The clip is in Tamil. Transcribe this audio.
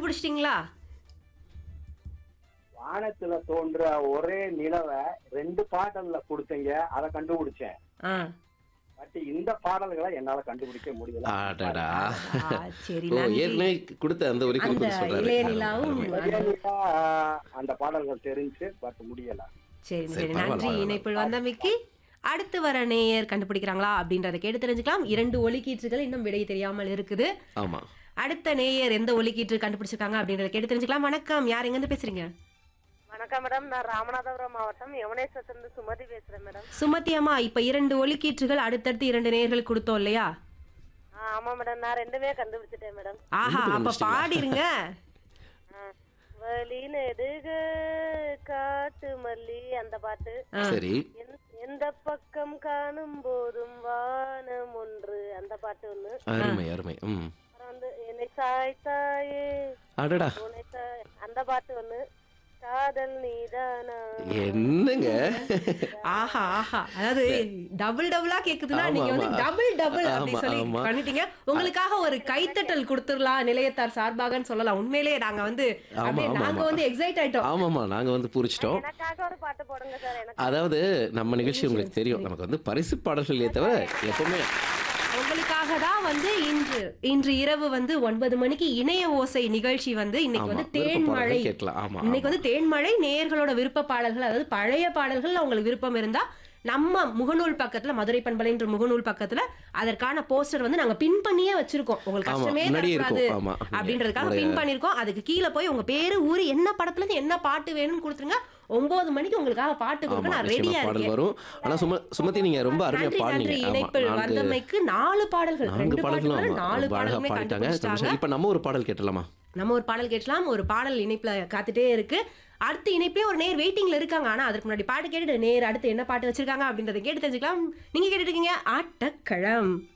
கண்டுபிடிச்சிட்டீங்களா வானத்துல தோன்ற ஒரே நிலவை ரெண்டு பாடல்ல கொடுத்தீங்க அதை கண்டுபிடிச்சேன் ஆ பட் இந்த பாடல்களை என்னால கண்டுபிடிக்க முடியல ஆடடா ஆ, சரி ஓ நன்றி ஏற்கனவே கொடுத்த அந்த ஒரு அந்த குறிப்பு சொல்றாரு இளைய அருமை, நிலாவும் அருமை. சரியா, அந்த பாடல்கள் தெரிஞ்சு பட் முடியல சரி சரி, சரி பரவாயில்ல, நன்றி பரவாயில்ல. இணைப்பில் வந்தமைக்கு அடுத்து வர நேயர் கண்டுபிடிக்கிறாங்களா அப்படின்றத கேட்டு தெரிஞ்சுக்கலாம் இரண்டு ஒலிக்கீற்றுகள் இன்னும் விடை தெரியாமல் இருக்குது ஆமா அடுத்த நேயர் எந்த ஒலிக்கீற்று கண்டுபிடிச்சிருக்காங்க அப்படின்றத கேட்டு தெரிஞ்சுக்கலாம் வணக்கம் யார் எங்க இருந்து பேசுறீங்க வணக்கம் மேடம் நான் ராமநாதபுரம் மாவட்டம் யமுனேஸ்வரத்திலிருந்து சுமதி பேசுறேன் மேடம் சுமதி அம்மா இப்ப இரண்டு ஒலிக்கீற்றுகள் அடுத்தடுத்து இரண்டு நேயர்களுக்கு கொடுத்தோம் இல்லையா ஆ, ஆமா மேடம் நான் ரெண்டுமே கண்டுபிடிச்சிட்டேன் மேடம் ஆஹா ரெண்டு அப்ப கண்டுபிடிச்சிட்டீங்களா? பாடிருங்க ஆ, வழி நெடுக காட்டு மல்லி அந்த பாட்டு ஆ. சரி எந்- எந்த பக்கம் காணும் போதும் வானம் ஒன்று அந்த பாட்டு ஒண்ணு அருமை அருமை ம் அப்புறம் வந்து என்னை சாய்த்தாயே அடடா உன்னை சாய் அந்த பாட்டு ஒண்ணு காதல் நீதானா என்னங்க ஆஹா ஆஹா அதாவது டபுள் டபுளா கேக்குதுன்னா ஆமா, நீங்க வந்து ஆமா. டபுள் டபுள் அப்படி ஆமா, சொல்லி ஆமா. பண்ணிட்டீங்க உங்களுக்காக ஒரு கைத்தட்டல் கொடுத்துடலாம் நிலையத்தார் சார்பாகன்னு சொல்லலாம் உண்மையிலேயே நாங்க வந்து ஆமா, அப்படியே ஆமா, நாங்க ஆமா. வந்து எக்ஸைட் ஆயிட்டோம் ஆமாமா நாங்க வந்து பூரிச்சிட்டோம் எனக்காக ஒரு பாட்டு போடுங்க சார் எனக்கு அதாவது நம்ம நிகழ்ச்சி உங்களுக்கு தெரியும் நமக்கு வந்து பரிசு பாடல்களே தவிர எப்பவுமே உங்களுக்காக தான் வந்து இன்று இன்று இரவு வந்து ஒன்பது மணிக்கு இணைய ஓசை நிகழ்ச்சி வந்து இன்னைக்கு ஆமா, வந்து விருப்ப தேன்மழை பாடல்கள் கேட்கலாம். ஆமா, இன்னைக்கு ஆமா. வந்து தேன்மழை நேயர்களோட விருப்ப பாடல்கள் அதாவது பழைய பாடல்கள் உங்களுக்கு விருப்பம் இருந்தா நம்ம முகநூல் பக்கத்துல மதுரை பண்பலைன்ற முகநூல் பக்கத்துல அதற்கான போஸ்டர் வந்து நாங்க பின் பண்ணியே வச்சிருக்கோம் உங்களுக்கு ஆமா, கஷ்டமே முன்னாடியே தரக்கூடாது இருக்கும். ஆமா. அப்படின்றதுக்காக உங்களுடைய- பின் பண்ணிருக்கோம் அதுக்கு கீழே போய் உங்க பேரு ஊரு என்ன படத்துல இருந்து என்ன பாட்டு வேணும்னு கொடுத்துருங்க ஒன்பது மணிக்கு உங்களுக்காக பாட்டு கொடுக்க ஆமா நான் நிச்சயமா ரெடியா பாடல் இருக்கேன் வரும் ஆனா சும சுமதி நீங்க ரொம்ப அருமையா நன்றி பாடுனீங்க நன்றி ஆமா இணைப்பில் நான்கு வந்தமைக்கு நாலு பாடல்கள் நான்கு ரெண்டு பாடல்களும் பாடல்கள் ஆமா, நாலு ரொம்ப அழகா பாடலுமே பாடிட்டாங்க கண்டுபிடிச்சிட்டாங்க இப்ப நம்ம ஒரு பாடல் கேட்டலாமா நம்ம ஒரு பாடல் கேட்கலாம் ஒரு பாடல் இணைப்புல காத்துட்டே இருக்கு அடுத்த இணைப்பே ஒரு நேர் வெயிட்டிங்ல இருக்காங்க ஆனா அதுக்கு முன்னாடி பாட்டு கேட்டுட்டு நேர் அடுத்து என்ன பாட்டு வச்சிருக்காங்க அப்படின்றத கேட்டு தெரிஞ்சுக்கலாம் நீங்க கேட்டுட்டு இருக்கீங்க ஆட்டக்களம்